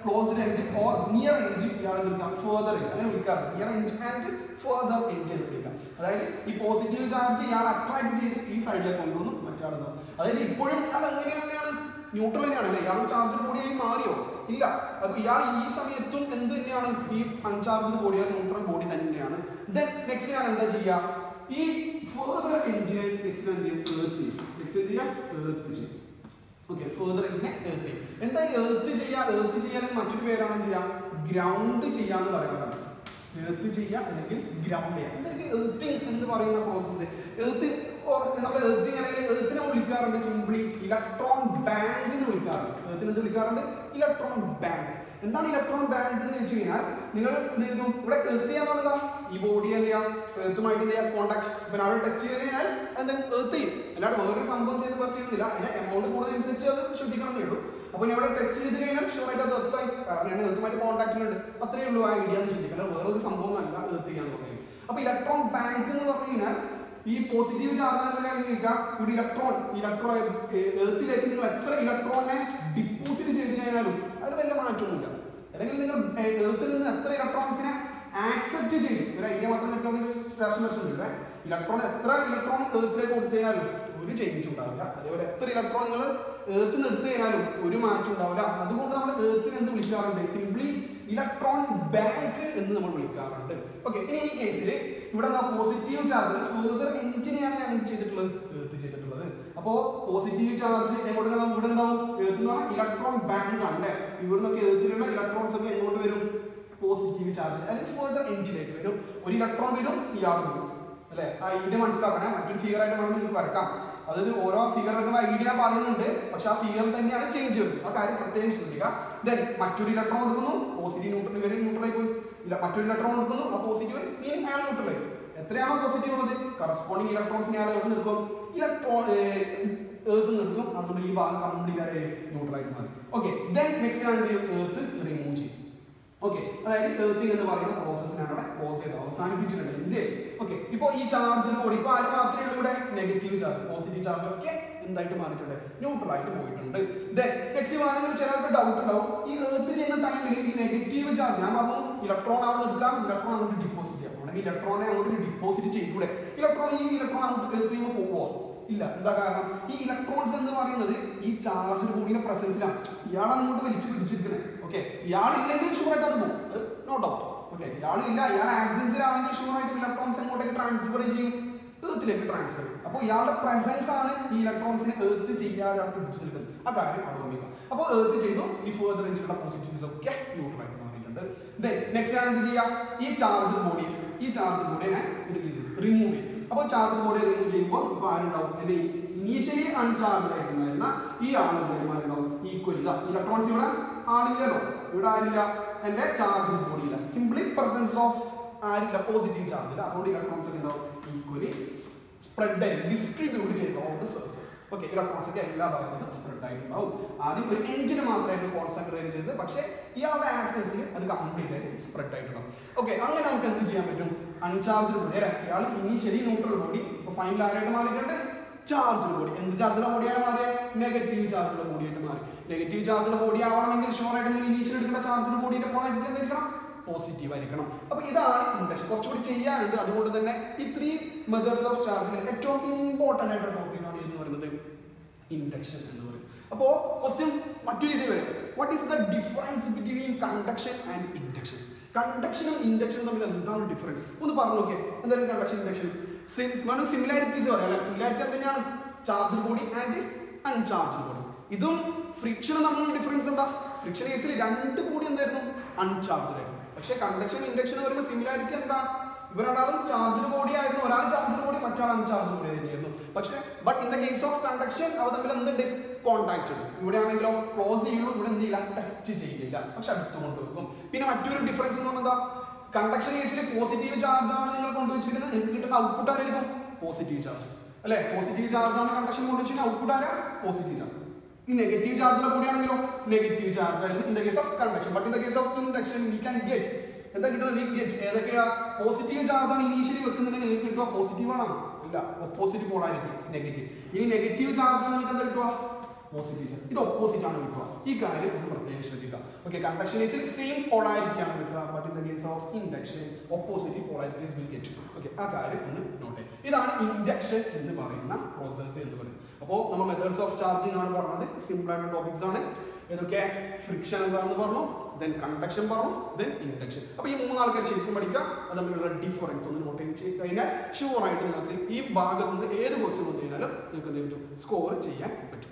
Speaker 1: closed end or near end ഇയാളെ വിളിക്കാം ഫേർദർ എൻഡ് അങ്ങനെ വിളിക്കാറ് near end and further end എന്ന് വിളിക്കാം അതായത് ഈ പോസിറ്റീവ് ചാർജ് ഇയാൾ അട്രാക്ട് ചെയ്ത് ഈ സൈഡിലേക്ക് കൊണ്ടുവന്നു മറ്റാളെന്ന് അതായത് ഇപ്പോഴും ഇയാൾ എങ്ങനെ തന്നെയാണ് ന്യൂട്രൽ തന്നെയാണ് അല്ലേ ഇയാൾ ചാർജർ ബോഡിയായി മാറിയോ ഇല്ല അപ്പൊ ഇയാൾ ഈ സമയത്തും എന്ത് തന്നെയാണ് ഈ അൺചാർജ് ബോഡിയോ ന്യൂട്രൽ ബോഡി തന്നെയാണ് ദെൻ നെക്സ്റ്റ് ഞാൻ എന്താ ചെയ്യുക ഈ ഫേർദർ എൻജിനെ നെക്സ്റ്റ് എന്ത് ചെയ്യും ഏർത്ത് ചെയ്യും നെക്സ്റ്റ് എന്ത് ചെയ്യാം ഏർത്ത് ചെയ്യും ഓക്കെ ഫേർദർ എൻജിനെ ഏർത്ത് ചെയ്യും എന്താ ഏർത്ത് ചെയ്യുക ഏർത്ത് ചെയ്യാൻ മറ്റൊരു പേരാണ് എന്ത് ചെയ്യുക ഗ്രൗണ്ട് ചെയ്യാന്ന് പറയുന്നതാണ് എർത്ത് ചെയ്യുക അല്ലെങ്കിൽ ഗ്രൗണ്ട് ചെയ്യുക എന്തൊക്കെ എർത്തിങ് എന്ന് പറയുന്ന പ്രോസസ്സ് എർത്ത് നമ്മൾ എർത്തിങ് അല്ലെങ്കിൽ എർത്തിനെ വിളിക്കാറുണ്ട് സിംപ്ലി ഇലക്ട്രോൺ ബാങ്ക് എന്ന് വിളിക്കാറുണ്ട് എർത്തിന് എന്ത് വിളിക്കാറുണ്ട് ഇലക്ട്രോൺ ബാങ്ക് എന്താണ് ഇലക്ട്രോൺ ബാങ്ക് എന്ന് വെച്ച് കഴിഞ്ഞാൽ നിങ്ങൾ എന്ത് ചെയ്യുന്നു ഇവിടെ എർത്ത് ചെയ്യാന്നുള്ളതാ ഈ ബോഡി എന്ത് ചെയ്യാം എർത്തുമായിട്ട് എന്ത് ചെയ്യാം കോൺടാക്ട് ഇപ്പം അവിടെ ടച്ച് ചെയ്ത് കഴിഞ്ഞാൽ എന്താ എർത്ത് ചെയ്യും അല്ലാണ്ട് വേറൊരു സംഭവം ചെയ്ത് പറിച്ച് ചെയ്യുന്നില്ല അതിന്റെ എമൗണ്ട് കൂടുന്നതനുസരിച്ച് അത് ശ്രദ്ധിക്കണം എന്നേ ഉള്ളൂ അപ്പോൾ ഞാൻ ഇവിടെ ടച്ച് ചെയ്ത് കഴിഞ്ഞാൽ ഷുവറായിട്ട് അത് എർത്തായി കാരണം ഞാൻ എർത്തുമായിട്ട് കോൺടാക്റ്റിലുണ്ട് അത്രയേ ഉള്ളൂ ആ ഐഡിയ എന്ന് ചിന്തിക്കുക അല്ല വേറൊരു സംഭവം അല്ല എർത്ത് ചെയ്യാന്ന് പറയുന്നത് അപ്പോൾ ഇലക്ട്രോൺ ബാങ്ക് എന്ന് പറഞ്ഞു കഴിഞ്ഞാൽ ഈ പോസിറ്റീവ് ചാർജ് ചോദിക്കാം ഇവിടെ ഇലക്ട്രോൺ ഇലക്ട്രോൺ എർത്തിലേക്ക് നിങ്ങൾ എത്ര ഇലക്ട്രോണിനെ ഡിപ്പോസിറ്റ് ചെയ്ത് കഴിഞ്ഞാലും അതിൽ വല്ല മാറ്റമൊന്നുമില്ല അല്ലെങ്കിൽ നിങ്ങൾ എർത്തിൽ നിന്ന് എത്ര ഇലക്ട്രോൺസിനെ ആക്സെപ്റ്റ് ചെയ്യും ഒരു ഐഡിയ മാത്രം വെക്കുകയാണെങ്കിൽ വേർഷൻ വെർഷൻ ഇല്ല ഇലക്ട്രോൺ എത്ര ഇലക്ട്രോൺ എർത്തിലേക്ക് കൊടുത്തു കഴിഞ്ഞാലും ഒരു ചേഞ്ച് ഉണ്ടാവില്ല അതേപോലെ എത്ര ഇലക്ട്രോൺ നിങ്ങൾ ഏർത്തിൽ നിന്ന് എടുത്തു കഴിഞ്ഞാലും ഒരു മാറ്റം ഉണ്ടാവില്ല അതുകൊണ്ട് നമ്മൾ ഏർത്തിനെ എന്ത് വിളിക്കാറുണ്ട് സിംപ്ലി ഇലക്ട്രോൺ ബാങ്ക് എന്ന് നമ്മൾ വിളിക്കാറുണ്ട് ഓക്കെ ഇനി ഈ കേസിൽ ഇവിടെ പോസിറ്റീവ് ചാർജ് ഫെർദർ എഞ്ചിനെയാണ് ഞാൻ എന്ത് ചെയ്തിട്ടുള്ളത് ഏർത്ത് ചെയ്തിട്ടുള്ളത് അപ്പോ പോസിറ്റീവ് ചാർജ് എങ്ങോട്ട് ഉണ്ടാവും? ഇവിടെ ഉണ്ടാവും ഏർത്ത് എന്ന് പറഞ്ഞാൽ ഇലക്ട്രോൺ ബാങ്ക് ആണ് അല്ലേ ഇവിടെ നിന്നൊക്കെ ഏർത്തിലുള്ള ഇലക്ട്രോൺസ് ഒക്കെ എങ്ങോട്ട് വരും പോസിറ്റീവ് ചാർജ് അല്ലെങ്കിൽ ഫെർദർ എഞ്ചിലേക്ക് വരും ഒരു ഇലക്ട്രോൺ വരും ഇയാൾ വരും അല്ലെ ആ ഐഡിയ മനസ്സിലാക്കണേ മറ്റൊരു ഫിഗർ ആയിട്ട് വേണം നിങ്ങൾക്ക് വരക്കാം അതായത് ഓരോ ഫിഗർ വരുന്ന ഐഡിയ പറയുന്നുണ്ട് പക്ഷെ ആ ഫിഗർ തന്നെയാണ് ചേഞ്ച് വരുന്നത് ആ കാര്യം പ്രത്യേകം ശ്രദ്ധിക്കുക ദെൻ മറ്റൊരു ഇലക്ട്രോൺ എടുക്കുന്നു പോസിറ്റീവ് ന്യൂട്രൽ ഇവരെ ന്യൂട്രലായി പോയി ഇല്ല മറ്റൊരു ഇലക്ട്രോൺ എടുക്കുന്നു ആ പോസിറ്റീവ് മീനിങ് അയാൾ ന്യൂട്രലായി എത്രയാണോ പോസിറ്റീവ് ഉള്ളത് കറസ്പോണ്ടിങ് ഇലക്ട്രോൺസിനെ അയാൾ എവിടെ നിൽക്കും ഇലക്ട്രോൺ ഏർത്ത് നിൽക്കും അതുകൊണ്ട് ഈ ഭാഗം കംപ്ലീറ്റ് ആയി ന്യൂട്രലായിട്ട് മാറി ഓക്കെ ദെൻ നെക്സ്റ്റ് ഞാൻ എന്ത് ചെയ്യും ഏർത്ത് റിമൂവ് ചെയ്യും ഓക്കെ അതായത് ഏർത്തിങ് എന്ന് പറയുന്ന പ്രോസസ്സിനാണ് അവിടെ ക്ലോസ് ചെയ്ത് അവസാനിപ്പിച്ചിട്ടുണ്ട് ഇന്ത്യ ഓക്കെ ഇപ്പോൾ ഈ ചാർജ് കൂടി ഇപ്പോൾ ആര് മാത്രമേ ഉള്ളൂ ഇവിടെ നെഗറ്റീവ് ചാർജ് പോസിറ്റീവ് ചാർജ് ഒക്കെ എന്തായിട്ട് മാറിയിട്ടുണ്ട് ന്യൂട്രൽ ആയിട്ട് പോയിട്ടുണ്ട് ദെൻ നെക്സ്റ്റ് ആണെങ്കിൽ ചിലർക്ക് ഡൗട്ട് ഉണ്ടാവും ഈ ഏർത്ത് ചെയ്യുന്ന ടൈമിൽ ഈ നെഗറ്റീവ് ചാർജ് ഞാൻ പറഞ്ഞു ഇലക്ട്രോൺ അവിടെ എടുക്കാം ഇലക്ട്രോൺ അങ്ങോട്ട് ഡിപ്പോസിറ്റ് ചെയ്യാം അല്ലെങ്കിൽ ഇലക്ട്രോണെ അങ്ങോട്ട് ഡിപ്പോസിറ്റ് ചെയ്തൂടെ ഇലക്ട്രോൺ ഈ ഇലക്ട്രോൺ അങ്ങോട്ട് ഏർത്ത് ചെയ്യുമ്പോൾ പോവോ ഇല്ല എന്താ കാരണം ഈ ഇലക്ട്രോൺസ് എന്ന് പറയുന്നത് ഈ ചാർജ് കൂടിയ പ്രസൻസിലാണ് ഇയാളാണ് അങ്ങോട്ട് വലിച്ചു പിടിച്ചിരിക്കുന്നത് ഓക്കെ ഇയാളില്ലെങ്കിൽ ഷുവറായിട്ട് അത് പോകും നോ ഡൗട്ട് ഓക്കെ ഇയാളില്ല ഇയാൾ ആക്സിസിലാണെങ്കിൽ ഷുവറായിട്ട് ഇലക്ട്രോൺസ് അങ്ങോട്ടേക്ക് ട്രാൻസ്ഫർ ചെയ്യും ഏർത്തിലേക്ക് ട്രാൻസ്ഫർ ചെയ്യും അപ്പോൾ ഇയാളുടെ പ്രസൻസ് ആണ് ഈ ഇലക്ട്രോൺസിനെ ഏർത്ത് ചെയ്യാതെ അവിടെ പിടിച്ചു നിൽക്കുന്നത് ആ കാര്യം അവിടെ ഓർമ്മിക്കാം അപ്പോൾ ഏർത്ത് ചെയ്തു ഈ ഫേർദർ റേഞ്ചിലുള്ള പോസിറ്റീവ്സ് ഒക്കെ ന്യൂട്രലായിട്ട് മാറിയിട്ടുണ്ട് ദെൻ നെക്സ്റ്റ് ഞാൻ എന്ത് ചെയ്യാം ഈ ചാർജ് ബോഡി ഈ ചാർജ് ബോഡിയെ ഞാൻ റിമൂവ് ചെയ്യും അപ്പോൾ ചാർജ് ബോഡി റിമൂവ് ചെയ്യുമ്പോൾ ഇപ്പോൾ ആരുണ്ടാവും എൻ്റെ ഇനീഷ്യലി അൺചാർജ് ആയിട്ടുണ്ടായിരുന്ന ഈ ആൾ എന്തായാലും ഈക്വൽ ഇല്ല ഇലക്ട്രോൺസ് ഇവിടെ ആളില്ലല്ലോ ഇവിടെ ആരില്ല എൻ്റെ ചാർജ് ബോഡിയില്ല സിംപ്ലി പ്രസൻസ് ഓഫ് ആരില്ല പോസിറ്റീവ് ചാർജ് ഇല്ല അതുകൊണ്ട് ഇലക്ട്രോൺസ് ഒക്കെ എന്താവും ഈക്വലി സ്പ്രെഡ് ഡിസ്ട്രിബ്യൂട്ട് ചെയ്ത് on the surface okay electrons ഒക്കെ എല്ലാ ഭാഗത്തും സ്പ്രെഡ് ആയിട്ടുണ്ടാവും ആദ്യം ഒരു എഞ്ചിന് മാത്രമായിട്ട് കോൺസെൻട്രേറ്റ് ചെയ്ത് പക്ഷേ ഇയാളുടെ ആക്സൻസിൽ അത് കംപ്ലീറ്റ് ആയിട്ട് സ്പ്രെഡ് ആയിട്ടുണ്ടാവും ഓക്കെ അങ്ങനെ നമുക്ക് എന്ത് ചെയ്യാൻ പറ്റും അൺചാർജ് ബോഡി അല്ലെ ഇയാൾ ഇനീഷ്യലി ന്യൂട്രൽ ബോഡി ഇപ്പൊ ഫൈനൽ ആരായിട്ട് മാറിയിട്ടുണ്ട് ചാർജ് ബോഡി എന്ത് ചാർജുള്ള ബോഡിയാണ് മാറിയ നെഗറ്റീവ് ചാർജുള്ള ബോഡിയായിട്ട് മാറി നെഗറ്റീവ് ചാർജുള്ള ബോഡി ആവണമെങ്കിൽ ഷുവർ ആയിട്ട് നിങ്ങൾ ഇനീഷ്യൽ എടുക്കുന്ന ചാർജുള്ള ബോഡിയുടെ പോളായിട്ട് എന്തായിരിക്കണം പോസിറ്റീവ് ആയിരിക്കണം അപ്പൊ ഇതാണ് ഇൻഡക്ഷൻ കുറച്ചുകൂടി ചെയ്യാനുണ്ട് അതുകൊണ്ട് തന്നെ ഈ ത്രീ മെത്തേഡ്സ് ഓഫ് ചാർജിൽ ഏറ്റവും ഇമ്പോർട്ടന്റ് ആയിട്ടുള്ള ടോപ്പിക്കാണ് എന്ന് പറയുന്നത് ഇൻഡക്ഷൻ എന്ന് പറയും അപ്പോൾ ക്വസ്റ്റ്യൻ മറ്റൊരു രീതി വരും what is the difference between conduction and induction കണ്ടക്ഷനും ഇൻഡക്ഷനും തമ്മിൽ എന്താണ് ഡിഫറൻസ് ഒന്ന് പറഞ്ഞു നോക്കിയേ എന്തായാലും കണ്ടക്ഷൻ ഇൻഡക്ഷൻ വേണം സിമിലാരിറ്റീസ് പറയാം അല്ലെ സിമിലാരിറ്റി എന്തിനാണ് charge body and uncharged body ഇതും ഫ്രിക്ഷനും തമ്മിലുള്ള ഡിഫറൻസ് എന്താ ഫ്രിക്ഷൻ കേസിൽ രണ്ട് ബോഡി എന്തായിരുന്നു അൺചാർജ് ആയിരുന്നു പക്ഷേ കണ്ടക്ഷൻ ഇൻഡക്ഷൻ എന്ന് പറയുമ്പോൾ സിമിലാരിറ്റി എന്താ ഇവരൊരാളും ചാർജ് ബോഡി ആയിരുന്നു ഒരാൾ ചാർജ് ബോഡി മറ്റൊരാൾ അൺചാർജ് ബോഡി തന്നെയായിരുന്നു പക്ഷേ but in the case of conduction അവ തമ്മിൽ എന്തുണ്ട് കോൺടാക്ട് ഉണ്ട് ഇവിടെ ആണെങ്കിലോ ക്ലോസ് ചെയ്യുള്ളൂ ഇവിടെ എന്ത് ചെയ്യില്ല ടച്ച് ചെയ്യില്ല പക്ഷെ അടുത്ത് കൊണ്ടുവെക്കും പിന്നെ മറ്റൊരു ഡിഫറൻസ് എന്ന് പറഞ്ഞാൽ എന്താ കണ്ടക്ഷൻ കേസിൽ പോസിറ്റീവ് ചാർജ് ആണ് നിങ്ങൾ കൊണ്ടുവച്ചിരിക്കുന്നത് നിങ്ങൾക്ക് കിട്ടുന്ന ഔട്ട്പുട്ട് ആരായിരിക്കും പോസിറ്റീവ് ചാർജ് അല്ലെ പോസിറ്റീവ് ചാർജ് ആണ് കണ്ടക്ഷൻ കൊണ്ടുവച്ചിരിക്കുന്ന ഔട്ട്പുട്ട് ആരാ പോസിറ്റീവ് ചാർജ് ഈ നെഗറ്റീവ് ചാർജിലെ കൂടിയാണെങ്കിലോ നെഗറ്റീവ് ചാർജ് ആയിരുന്നു in the case of conduction but in the case of induction we can get എന്താ കിട്ടുന്നത് വി ഗെറ്റ് ഏതൊക്കെയാ പോസിറ്റീവ് ചാർജ് ആണ് ഇനീഷ്യലി വെക്കുന്നുണ്ടെങ്കിൽ നിങ്ങൾക്ക് കിട്ടുക പോസിറ്റീവ് ആണോ ഇല്ല ഓപ്പോസിറ്റ് പോളാരിറ്റി നെഗറ്റീവ് ഇനി നെഗറ്റീവ് ചാർജ് ആണ് നിങ്ങൾക്ക് എന്താ കിട്ടുക പോസിറ്റീവ് ചാർജ് ഇത് ഓപ്പോസിറ്റ് ആണ് കിട്ടുക ഈ കാര്യം ഒന്ന് പ്രത്യേകം ശ്രദ്ധിക്കുക ഓക്കെ കണ്ടക്ഷൻ കേസിൽ സെയിം പോളാരിറ്റി ആണ് കിട്ടുക but in the case of induction opposite polarities will get okay ആ കാര്യം ഒന്ന് നോട്ട് ചെയ്യുക ഇതാണ് ഇൻഡക്ഷൻ എന്ന് പറയുന്ന പ്രോസസ്സ് എന്ന് പറയുന്നത് അപ്പോൾ നമ്മൾ മെത്തേഡ്സ് ഓഫ് ചാർജിങ് ആണ് പറഞ്ഞത് സിമ്പിൾ ആയിട്ടുള്ള ടോപ്പിക്സ് ആണ് ഏതൊക്കെ ഫ്രിക്ഷൻ എന്താണെന്ന് പറഞ്ഞു ദെൻ കണ്ടക്ഷൻ പറഞ്ഞു ദെൻ ഇൻഡക്ഷൻ അപ്പോൾ ഈ മൂന്നാൾക്കാർ ശരിക്കും പഠിക്കുക അത് തമ്മിലുള്ള ഡിഫറൻസ് ഒന്ന് നോട്ട് ചെയ്ത് കഴിഞ്ഞാൽ ഷുവർ ആയിട്ട് നിങ്ങൾക്ക് ഈ ഭാഗത്ത് നിന്ന് ഏത് ക്വസ്റ്റ്യൻ വന്നു കഴിഞ്ഞാലും നിങ്ങൾക്ക് എന്ത് പറ്റും സ്കോർ ചെയ്യാൻ പറ്റും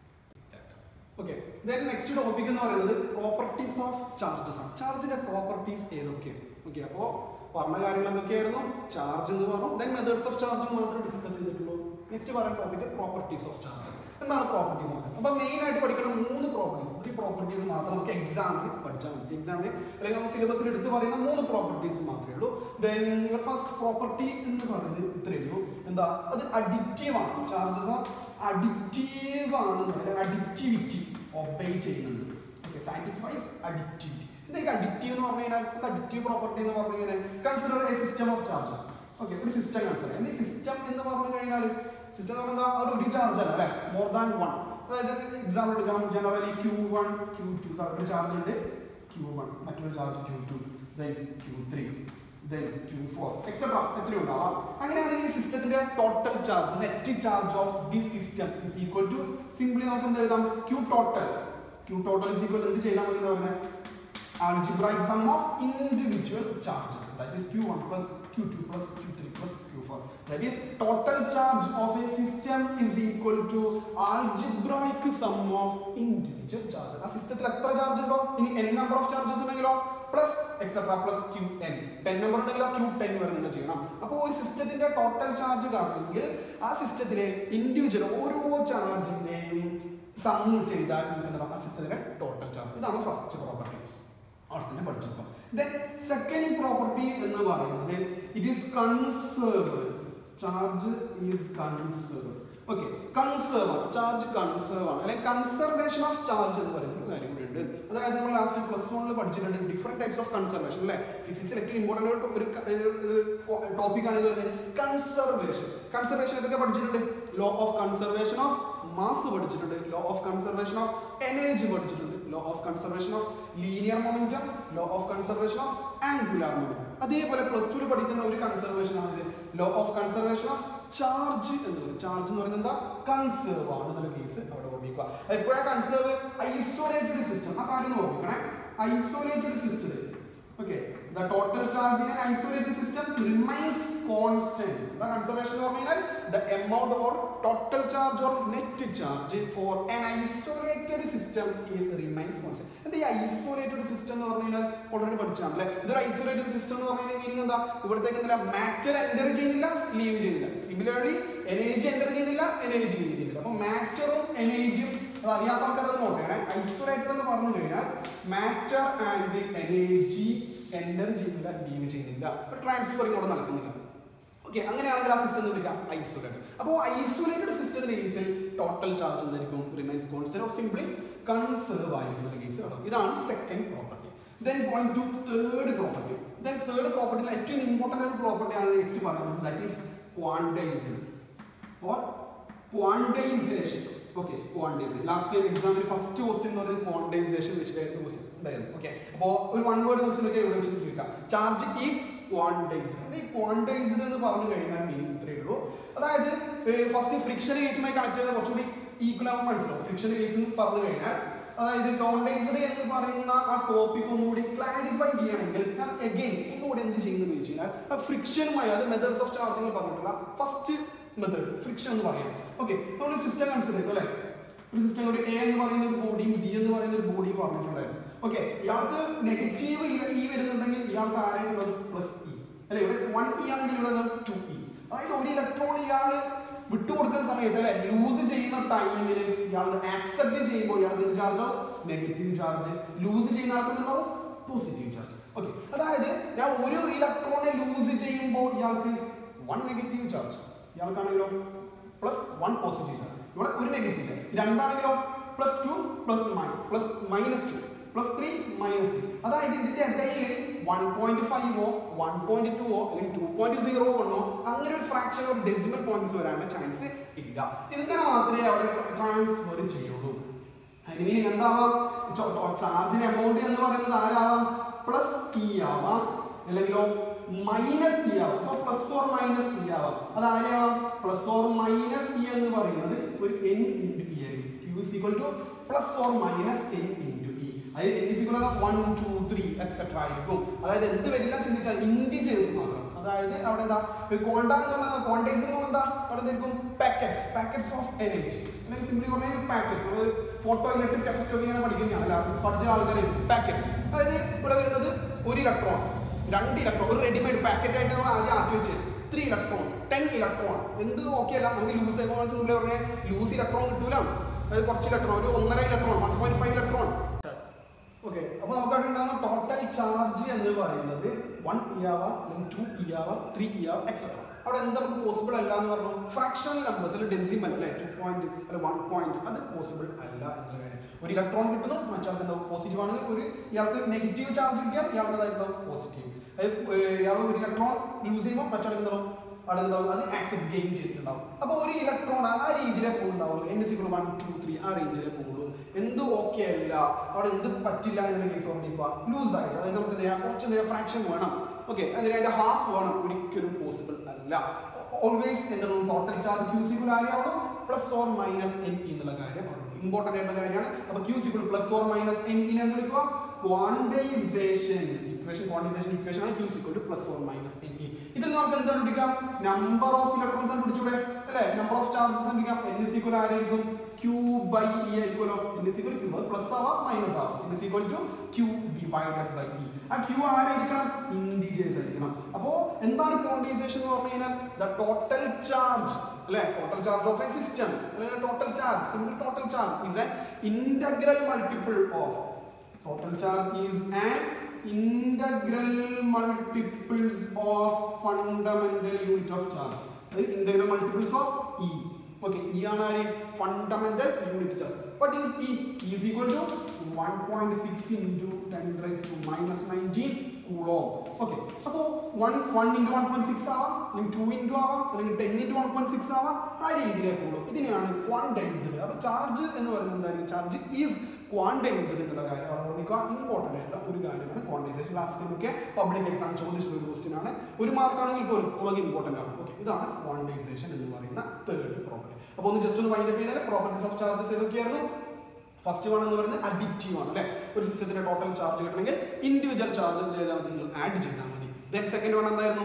Speaker 1: ഓക്കെ ദെൻ നെക്സ്റ്റ് ടോപ്പിക് എന്ന് പറയുന്നത് പ്രോപ്പർട്ടീസ് ഓഫ് ചാർജസ് ആണ് ചാർജിന്റെ പ്രോപ്പർട്ടീസ് ഏതൊക്കെയാണ് ഓക്കെ അപ്പോൾ പറഞ്ഞ കാര്യങ്ങൾ എന്തൊക്കെയായിരുന്നു ചാർജ് എന്ന് പറഞ്ഞു ദെൻ മെത്തേഡ്സ് ഓഫ് ചാർജിങ് മാത്രമേ ഡിസ്കസ് ചെയ്തിട്ടുള്ളൂ നെക്സ്റ്റ് പറയുന്ന ടോപ്പിക് പ്രോപ്പർട്ടീസ് ഓഫ് ചാർജസ് എന്താണ് പ്രോപ്പർട്ടീസ് ഓഫ് അപ്പോൾ മെയിൻ ആയിട്ട് പഠിക്കുന്ന മൂന്ന് പ്രോപ്പർട്ടീസ് ത്രീ പ്രോപ്പർട്ടീസ് മാത്രം നമുക്ക് എക്സാമിന് പഠിച്ചാൽ മതി എക്സാമിന് അല്ലെങ്കിൽ നമ്മൾ സിലബസിൽ എടുത്ത് പറയുന്ന മൂന്ന് പ്രോപ്പർട്ടീസ് മാത്രമേ ഉള്ളൂ ദെൻ ഫസ്റ്റ് പ്രോപ്പർട്ടി എന്ന് പറയുന്നത് ഇത്രയേ ഉള്ളൂ എന്താ അത് അഡിക്റ്റീവ് ആണ് ചാർജസ് ആർ അഡിക്റ്റീവ് ആണ് അഡിക്റ്റിവിറ്റി ഒബൈ ചെയ്യുന്നുണ്ട് ഓക്കെ സാറ്റിസ്ഫൈസ് അഡിക്റ്റിവിറ്റി എന്തൊക്കെ അഡിക്റ്റീവ് എന്ന് പറഞ്ഞു കഴിഞ്ഞാൽ എന്താ അഡിക്റ്റീവ് പ്രോപ്പർട്ടി എന്ന് പറഞ്ഞു കഴിഞ്ഞാൽ consider a system of charges okay ഒരു സിസ്റ്റം കൺസിഡർ എന്ത് സിസ്റ്റം എന്ന് പറഞ്ഞു കഴിഞ്ഞാൽ സിസ്റ്റം എന്ന് പറയുന്നത് അത് ഒരു ചാർജ് അല്ല അല്ലേ മോർ ദാൻ വൺ അതായത് എക്സാമ്പിൾ എടുക്കണം generally Q one Q two ഒരു ചാർജ് ഉണ്ട് ക്യൂ വൺ മറ്റൊരു charge Q two then Q three then Q four etcetera എത്രയും ഉണ്ടാവാം അങ്ങനെയാണെങ്കിൽ ഈ സിസ്റ്റത്തിന്റെ total charge net charge of this system is equal to simply നമുക്ക് എന്ത് എഴുതാം Q total Q total is equal എന്ത് ചെയ്താൽ മതി എന്ന് പറഞ്ഞാൽ algebraic sum of individual charges that is q1 plus q2 plus q3 plus q4 that is total charge of a system is equal to algebraic sum of individual charges ആ സിസ്റ്റത്തിൽ എത്ര charge ഉണ്ടോ ഇനി n number of charges ഉണ്ടെങ്കിലോ plus etcetera plus Q N ten number ഉണ്ടെങ്കിൽ ആ Q ten വരെ നിങ്ങൾ ചെയ്യണം അപ്പോൾ ഒരു സിസ്റ്റത്തിന്റെ ടോട്ടൽ ചാർജ് കാണണമെങ്കിൽ ആ സിസ്റ്റത്തിലെ ഇൻഡിവിജ്വൽ ഓരോ ചാർജിന്റെയും സം ചെയ്താൽ നിങ്ങൾക്ക് എന്താ ആ സിസ്റ്റത്തിന്റെ ടോട്ടൽ ചാർജ് ഇതാണ് ഫസ്റ്റ് പ്രോപ്പർട്ടി അടുത്തന്നെ പഠിച്ചപ്പോൾ ദെൻ സെക്കൻഡ് പ്രോപ്പർട്ടി എന്ന് പറയുന്നത് it is conserve charge is conserve okay conserve ആണ് ചാർജ് കൺസേർവ് ആണ് അല്ലെങ്കിൽ കൺസർവേഷൻ ഓഫ് ചാർജ് എന്ന് പറയുന്ന ഒരു കാര്യം കൂടി ഉണ്ട് അതായത് നമ്മൾ ലാസ്റ്റ് പ്ലസ് വണ്ണിൽ പഠിച്ചിട്ടുണ്ട് ഡിഫറെന്റ് ടൈപ്സ് ഓഫ് കൺസർവേഷൻ അല്ലേ ഫിസിക്സിൽ ഏറ്റവും ഇമ്പോർട്ടൻ്റ് ഒരു ടോപ്പിക് ആണ് ഇത് പറയുന്നത് കൺസർവേഷൻ കൺസർവേഷൻ എന്തൊക്കെ പഠിച്ചിട്ടുണ്ട് law of conservation of mass പഠിച്ചിട്ടുണ്ട് law of conservation of energy പഠിച്ചിട്ടുണ്ട് law of conservation of linear momentum law of conservation of angular momentum അതേപോലെ പ്ലസ് ടുവിൽ പഠിക്കുന്ന ഒരു കൺസർവേഷൻ ആണ് law of conservation of charge എന്ന് പറയുന്നത് ചാർജ് എന്ന് പറയുന്നത് എന്താ കൺസേർവ് ആണ് എന്നുള്ള കേസ് അവിടെ ഓർമ്മിക്കുക എപ്പോഴാണ് കൺസേർവ് ഐസോലേറ്റഡ് സിസ്റ്റം ആ കാര്യം ഓർമ്മിക്കണേ isolated system okay the total charge in isolated system remains constant the conservation എന്ന് പറഞ്ഞാൽ the amount or total charge or net charge for an isolated system is remains constant എന്താ ഈ isolated system എന്ന് പറഞ്ഞു കഴിഞ്ഞാൽ ഓൾറെഡി പഠിച്ചാണ് അല്ലെ ഇതൊരു ഐസോലേറ്റഡ് സിസ്റ്റം എന്ന് പറഞ്ഞു കഴിഞ്ഞാൽ മീനിങ് എന്താ ഇവിടത്തേക്ക് എന്താ മാറ്റർ എൻ്റർ ചെയ്യുന്നില്ല ലീവ് ചെയ്യുന്നില്ല സിമിലർലി എനർജി എൻ്റർ ചെയ്യുന്നില്ല എനർജി ലീവ് ചെയ്യുന്നില്ല അപ്പൊ മാറ്ററും എനർജിയും അത് അറിയാത്ത ആൾക്കാർ അത് നോക്കണേ ഐസൊലേറ്റഡ് എന്ന് പറഞ്ഞു കഴിഞ്ഞാൽ മാറ്റർ ആൻഡ് എനർജി എൻ്റർ ചെയ്യുന്നില്ല ലീവ് ചെയ്യുന്നില്ല അപ്പൊ ട്രാൻസ്ഫറിങ് അവിടെ നടക്കുന്നില്ല ഓക്കെ അങ്ങനെയാണെങ്കിൽ ആ സിസ്റ്റം വിളിക്കാം ഐസൊലേറ്റഡ് അപ്പോൾ ഐസൊലേറ്റഡ് സിസ്റ്റത്തിന്റെ കേസിൽ ടോട്ടൽ ചാർജ് എന്തായിരിക്കും remains constant or simply conserve ആയിരിക്കുന്ന കേസ് കാണാം ഇതാണ് second property then going to third property then third പ്രോപ്പർട്ടിയിൽ ഏറ്റവും ഇമ്പോർട്ടൻ്റ് ഒരു പ്രോപ്പർട്ടി ആണ് നെക്സ്റ്റ് പറയുന്നത് that is quantizing or quantization okay quantization last year എക്സാമിന് ഫസ്റ്റ് ക്വസ്റ്റ്യൻ എന്ന് പറയുന്നത് ക്വാണ്ടൈസേഷൻ വെച്ചിട്ടായിരുന്നു ക്വസ്റ്റ്യൻ ഉണ്ടായിരുന്നു ഓക്കെ അപ്പോൾ ഒരു വൺ വേർഡ് ക്വസ്റ്റ്യൻ ഒക്കെ ഇവിടെ വെച്ച് കേൾക്കാം ചാർജ് ഈസ് ക്വാണ്ടൈസ്ഡ് അത് ഈ ക്വാണ്ടൈസ്ഡ് എന്ന് പറഞ്ഞു കഴിഞ്ഞാൽ മീനിങ് ഇത്രയേ ഉള്ളൂ അതായത് ഫസ്റ്റ് ഫ്രിക്ഷൻ കേസുമായി കണക്ട് ചെയ്താൽ കുറച്ചുകൂടി ഈക്വൽ ആകുമ്പോൾ മനസ്സിലാവും ഫ്രിക്ഷൻ കേസ് എന്ന് പറഞ്ഞു കഴിഞ്ഞാൽ അതായത് ക്വാണ്ടൈസ്ഡ് എന്ന് പറയുന്ന ആ ടോപ്പിക് ഒന്നുകൂടി ക്ലാരിഫൈ ചെയ്യണമെങ്കിൽ ഞാൻ എഗെയിൻ ഒന്നുകൂടി എന്ത് ചെയ്യുന്നത് ചോദിച്ചു കഴിഞ്ഞാൽ ഫ്രിക്ഷനുമായി അത് മെത്തേഡ്സ് ഓഫ് ചാർജിങ് പറഞ്ഞിട്ടുള്ള ഫസ്റ്റ് മെത്തേഡ് ഫ്രിക്ഷൻ എന്ന് പറയാം ഓക്കെ നമ്മൾ സിസ്റ്റം കൺസിഡർ ചെയ്തു അല്ലേ ഒരു സിസ്റ്റം ഒരു എ എന്ന് പറയുന്ന ഒരു ബോഡിയും ബി എന്ന് പറയുന്ന ഒരു ബോഡിയും പറഞ്ഞിട്ടുണ്ടായിരുന്നു ഓക്കെ ഇയാൾക്ക് നെഗറ്റീവ് ഇ വരുന്നുണ്ടെങ്കിൽ ഇയാൾക്ക് ആരായിട്ടുള്ളത് പ്ലസ് ഇ അല്ലെ ഇവിടെ വൺ ഇ ആണെങ്കിൽ ഇവിടെ ടു ഇ അതായത് ഒരു ഇലക്ട്രോൺ ഇയാൾ വിട്ടുകൊടുക്കുന്ന സമയത്ത് അല്ലെ ലൂസ് ചെയ്യുന്ന ടൈമിൽ ഇയാൾ ആക്സെപ്റ്റ് ചെയ്യുമ്പോൾ ഇയാൾക്ക് എന്ത് ചാർജോ നെഗറ്റീവ് ചാർജ് ലൂസ് ചെയ്യുന്ന ആൾക്കുണ്ടോ പോസിറ്റീവ് ചാർജ് ഓക്കെ അതായത് ഞാൻ ഒരു ഇലക്ട്രോണെ ലൂസ് ചെയ്യുമ്പോൾ ഇയാൾക്ക് വൺ നെഗറ്റീവ് ചാർജ് ഇയാൾക്കാണെങ്കിലോ പ്ലസ് വൺ പോസിറ്റീവ് ചാർജ് ഇവിടെ ഒരു നെഗറ്റീവ് ചാർജ് രണ്ടാണെങ്കിലോ plus two plus plus minus two plus three minus three അതായത് ഇതിന്റെ ഇടയിൽ വൺ പോയിന്റ് ഫൈവോ വൺ പോയിന്റ് ടുവോ അല്ലെങ്കിൽ ടു പോയിന്റ് സീറോ വണ്ണോ അങ്ങനെ ഒരു ഫ്രാക്ഷൻ ഓഫ് ഡെസിമൽ പോയിന്റ്സ് വരാനുള്ള ചാൻസ് ഇല്ല ഇതിങ്ങനെ മാത്രമേ അവിടെ ട്രാൻസ്ഫർ ചെയ്യുള്ളൂ മീനിങ് എന്താവാം ചാർജിന്റെ എമൗണ്ട് എന്ന് പറയുന്നത് ആരാവാം പ്ലസ് ടി ആവാം അല്ലെങ്കിലോ മൈനസ് ടി ആവാം അപ്പൊ പ്ലസ് ഓർ മൈനസ് ടി ആവാം അത് ആരെയാവാം പ്ലസ് ഓർ മൈനസ് ടി എന്ന് പറയുന്നത് ഒരു എൻ ഇൻറ്റു ഇ ആയിരിക്കും Q is equal to plus or minus N into E അതായത് N is equal one two three etcetera ആയിരിക്കും അതായത് എന്ത് വരില്ല ചിന്തിച്ചാൽ ഇൻഡിജേഴ്സ് മാത്രം അതായത് അവിടെ എന്താ ക്വാണ്ട എന്നുള്ള ക്വാണ്ടൈസിന് എന്താ അവിടെ എന്തായിരിക്കും പാക്കറ്റ്സ് പാക്കറ്റ്സ് ഓഫ് എനർജി അല്ലെങ്കിൽ സിംപ്ലി പറഞ്ഞാൽ പാക്കറ്റ്സ് നമ്മൾ ഫോട്ടോ ഇലക്ട്രിക് എഫക്റ്റ് ഒക്കെ ഇങ്ങനെ പഠിക്കുന്നതാണ് അല്ല പഠിച്ച ആൾക്കാർ പാക്കറ്റ്സ് അതായത് ഇവിടെ വരുന്നത് ഒരു ഇലക്ട്രോൺ രണ്ട് ഇലക്ട്രോൺ ഒരു റെഡിമെയ്ഡ് പാക്കറ്റ് ആയിട്ട് നമ്മൾ ആദ്യം ആക്കി വെച്ച് ത്രീ ഇലക്ട്രോൺ ടെൻ ഇലക്ട്രോൺ എന്ത് ഓക്കെ അല്ല നമുക്ക് ലൂസ് ആയിട്ട് പറഞ്ഞ ലൂസ് ഇലക്ട്രോൺ കിട്ടൂല അതായത് കുറച്ച് ഇലക്ട്രോൺ ഒരു ഒന്നര electron one point five electron okay അപ്പൊ നമുക്ക് അവിടെ ഉണ്ടാകുന്ന ടോട്ടൽ ചാർജ് എന്ന് പറയുന്നത് വൺ ഇ ആവാം ടു ഇ ആവാം ത്രീ ഇ ആവാം എക്സെട്ര അവിടെ എന്താ നമുക്ക് പോസിബിൾ അല്ല എന്ന് പറഞ്ഞു ഫ്രാക്ഷണൽ നമ്പേഴ്സ് അല്ലെങ്കിൽ ഡെസിമൽ അല്ലെ ടു പോയിന്റ് അല്ലെ വൺ പോയിന്റ് അത് പോസിബിൾ അല്ല എന്നുള്ള കാര്യം ഒരു ഇലക്ട്രോൺ കിട്ടുന്നു മറ്റാൾക്ക് എന്താ പോസിറ്റീവ് ആണ് ഒരു ഇയാൾക്ക് നെഗറ്റീവ് ചാർജ് കിട്ടിയാൽ ഇയാൾക്ക് എന്തായിരുന്നു പോസിറ്റീവ് അതായത് ഇയാൾ ഒരു ഇലക്ട്രോൺ യൂസ് ചെയ്യുമ്പോൾ മറ്റാൾക്ക് എന്താവും അവിടെ എന്താവും അത് ആക്സെപ്റ്റ് ഗെയിൻ ചെയ്തിട്ടുണ്ടാവും അപ്പോൾ ഒരു ഇലക്ട്രോൺ ആ രീതിയിലേ പോകുന്നുണ്ടാവുള്ളൂ N is equal one two three ആ റേഞ്ചിലേ പോകുള്ളൂ എന്ത് ഓക്കെ അല്ല അവിടെ എന്ത് പറ്റില്ല എന്നുള്ള കേസ് ഓർമ്മിക്കുക ലൂസ് ആയിട്ട് അതായത് നമുക്ക് എന്ത് ചെയ്യാം കുറച്ച് എന്തെങ്കിലും ഫ്രാക്ഷൻ വേണം ഓക്കെ അതിന് അതിന്റെ ഹാഫ് വേണം ഒരിക്കലും പോസിബിൾ അല്ല ഓൾവേസ് എന്താണ് ടോട്ടൽ ചാർജ് ക്യൂ സിക്വൽ ആരെയാവണം പ്ലസ് ഓർ മൈനസ് എൻ എന്നുള്ള കാര്യം ഇമ്പോർട്ടന്റ് ആയിട്ടുള്ള കാര്യമാണ് അപ്പൊ Q is equal plus or minus N എന്ന് വിളിക്കുക ക്വാണ്ടൈസേഷൻ ഇക്വേഷൻ ക്വാണ്ടിസേഷൻ ഇക്വേഷൻ ആണ് Q is equal to plus or minus N E ഇതിൽ നമുക്ക് എന്താ കണ്ടുപിടിക്കാം നമ്പർ ഓഫ് ഇലക്ട്രോൺസ് കണ്ടുപിടിച്ചൂടെ അല്ലേ നമ്പർ ഓഫ് ചാർജസ് കണ്ടുപിടിക്കാം എൻ ഇസ് ഈക്വൽ ആരായിരിക്കും ക്യൂ ബൈ ഇ ആയിരിക്കുമല്ലോ N is equal Q plus ആവാം മൈനസ് ആവാം N is equal to Q divided by E ആ ക്യൂ ആരായിരിക്കണം ഇൻഡിജേഴ്സ് ആയിരിക്കണം അപ്പോ എന്താണ് ക്വാണ്ടിസേഷൻ എന്ന് പറഞ്ഞു കഴിഞ്ഞാൽ ദ ടോട്ടൽ ചാർജ് അല്ലെ total charge of a system അല്ലെങ്കിൽ total charge single total charge is N integral multiple of total charge is an integral multiples of fundamental unit of charge അതായത് integral multiples of E okay E ആണ് ആര് fundamental unit charge what is E E is equal to 1.6 into 10 raised to minus 19 coulomb okay അപ്പോൾ one one into one point six ആവാം അല്ലെങ്കിൽ two into ആവാം അല്ലെങ്കിൽ ten into one point six ആവാം ആ രീതിയിലേ കൂടും ഇതിനെയാണ് ക്വാണ്ടൈസ്ഡ് അപ്പോൾ ചാർജ് എന്ന് പറയുന്നത് എന്തായിരിക്കും ചാർജ് ഈസ് ക്വാണ്ടൈസ്ഡ് എന്നുള്ള കാര്യം വളരെ ഓർമ്മിക്കുക ഇമ്പോർട്ടൻ്റ് ആയിട്ടുള്ള ഒരു കാര്യമാണ് ക്വാണ്ടൈസേഷൻ ലാസ്റ്റ് നമുക്ക് പബ്ലിക് എക്സാം ചോദിച്ച ഒരു ക്വസ്റ്റ്യൻ ആണ് ഒരു മാർക്കാണെങ്കിൽ പോലും നമുക്ക് ഇമ്പോർട്ടൻ്റ് ആണ് ഓക്കെ ഇതാണ് ക്വാണ്ടൈസേഷൻ എന്ന് പറയുന്ന തേർഡ് പ്രോപ്പർട്ടി അപ്പോൾ ഒന്ന് ജസ്റ്റ് ഒന്ന് വൈൻഡപ്പ് ചെയ്താൽ പ്രോപ്പർട്ടീസ് ഓഫ് ചാർജസ് ഏതൊക്കെയായിരുന്നു ഫസ്റ്റ് വൺ എന്ന് പറയുന്നത് അഡിക്റ്റീവ് ആണ് അല്ലേ ഒരു സിസ്റ്റത്തിന്റെ ടോട്ടൽ ചാർജ് കിട്ടണമെങ്കിൽ ഇൻഡിവിജ്വൽ ചാർജ് എന്ത് ചെയ്താൽ മതി നിങ്ങൾ ആഡ് ചെയ്താൽ മതി ദെൻ സെക്കൻഡ് വൺ എന്തായിരുന്നു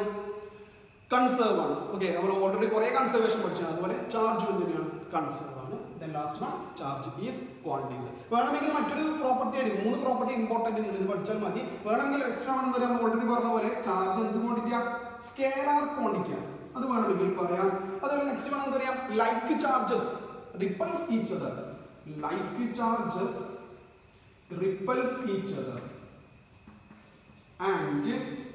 Speaker 1: കൺസേർവ് ആണ് ഓക്കെ നമ്മൾ ഓൾറെഡി കുറെ കൺസർവേഷൻ പഠിച്ചാണ് അതുപോലെ ചാർജ് എന്തിനാണ് കൺസേർവ് ആണ് then last one charge is quantities വേണമെങ്കിൽ മറ്റൊരു പ്രോപ്പർട്ടി ആയിരിക്കും മൂന്ന് പ്രോപ്പർട്ടി ഇമ്പോർട്ടന്റ് നിങ്ങൾ ഇത് പഠിച്ചാൽ മതി വേണമെങ്കിൽ എക്സ്ട്രാ വൺ വരെ നമ്മൾ ഓൾറെഡി പറഞ്ഞ പോലെ ചാർജ് എന്ത് ക്വാണ്ടിറ്റിയാണ് സ്കേലാർ ക്വാണ്ടിറ്റിയാണ് അത് വേണമെങ്കിൽ പറയാം അതുപോലെ നെക്സ്റ്റ് വേണം എന്താ പറയാം like charges repels each other like charges repels each other and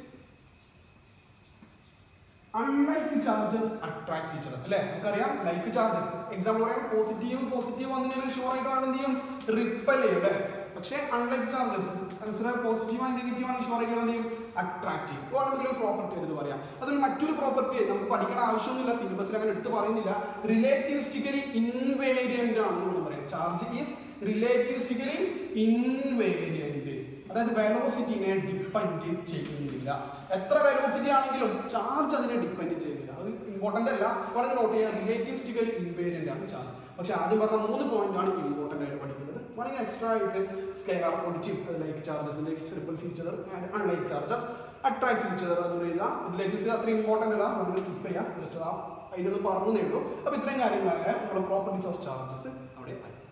Speaker 1: unlike charges attracts each other അല്ലേ നമുക്കറിയാം ലൈക്ക് ചാർജസ് എക്സാമ്പിൾ പറയാം പോസിറ്റീവ് പോസിറ്റീവ് വന്നു കഴിഞ്ഞാൽ ഷുവർ ആയിട്ടാണ് എന്ത് ചെയ്യും റിപ്പൽ ചെയ്യും അല്ലേ പക്ഷേ unlike charges consider positive and negative ആണ് ഷുവർ ആയിട്ട് എന്ത് ചെയ്യും അട്രാക്റ്റീവ് വേണമെങ്കിൽ ഒരു പ്രോപ്പർട്ടി എടുത്ത് പറയാം അതിൽ മറ്റൊരു പ്രോപ്പർട്ടി നമുക്ക് പഠിക്കേണ്ട ആവശ്യമൊന്നുമില്ല സിലബസിൽ അങ്ങനെ എടുത്ത് പറയുന്നില്ല റിലേറ്റിവിസ്റ്റിക്കലി ഇൻവേരിയന്റ് ആണെന്ന് നമ്മൾ പറയാം ചാർജ് ഈസ് റിലേറ്റിവിസ്റ്റിക്കലി ഇൻവേരിയന്റ് അതായത് വെലോസിറ്റിനെ ഡിപ്പെൻഡ് ചെയ്യുന്നില്ല എത്ര വെലോസിറ്റി ആണെങ്കിലും ചാർജ് അതിനെ ഡിപ്പെൻഡ് ചെയ്യുന്നില്ല അത് ഇമ്പോർട്ടന്റ് അല്ല വളരെ നോട്ട് ചെയ്യുക റിലേറ്റിവിസ്റ്റിക്കലി ഇൻവേരിയന്റ് ആണ് ചാർജ് പക്ഷെ ആദ്യം പറഞ്ഞ മൂന്ന് പോയിന്റ് ആണ് ഇമ്പോർട്ടന്റ് ആയിട്ട് പഠിക്കുന്നത് വേണമെങ്കിൽ എക്സ്ട്രാ ആയിട്ട് സ്കെയിലാർ ക്വാണ്ടിറ്റി ലൈക്ക് ചാർജസിന്റെ repels feature and unlike charges attracts feature അതുകൊണ്ട് എഴുതാം ഇതിലേക്ക് അത്ര ഇമ്പോർട്ടന്റ് അല്ല നമുക്ക് സ്കിപ്പ് ചെയ്യാം ജസ്റ്റ് ആ അതിനൊന്ന് പറഞ്ഞു ഉള്ളൂ അപ്പോൾ ഇത്രയും കാര്യങ്ങളായ നമ്മുടെ പ്രോപ്പർട്ടീസ് ഓഫ് ചാർജസ് അവിടെ ആയി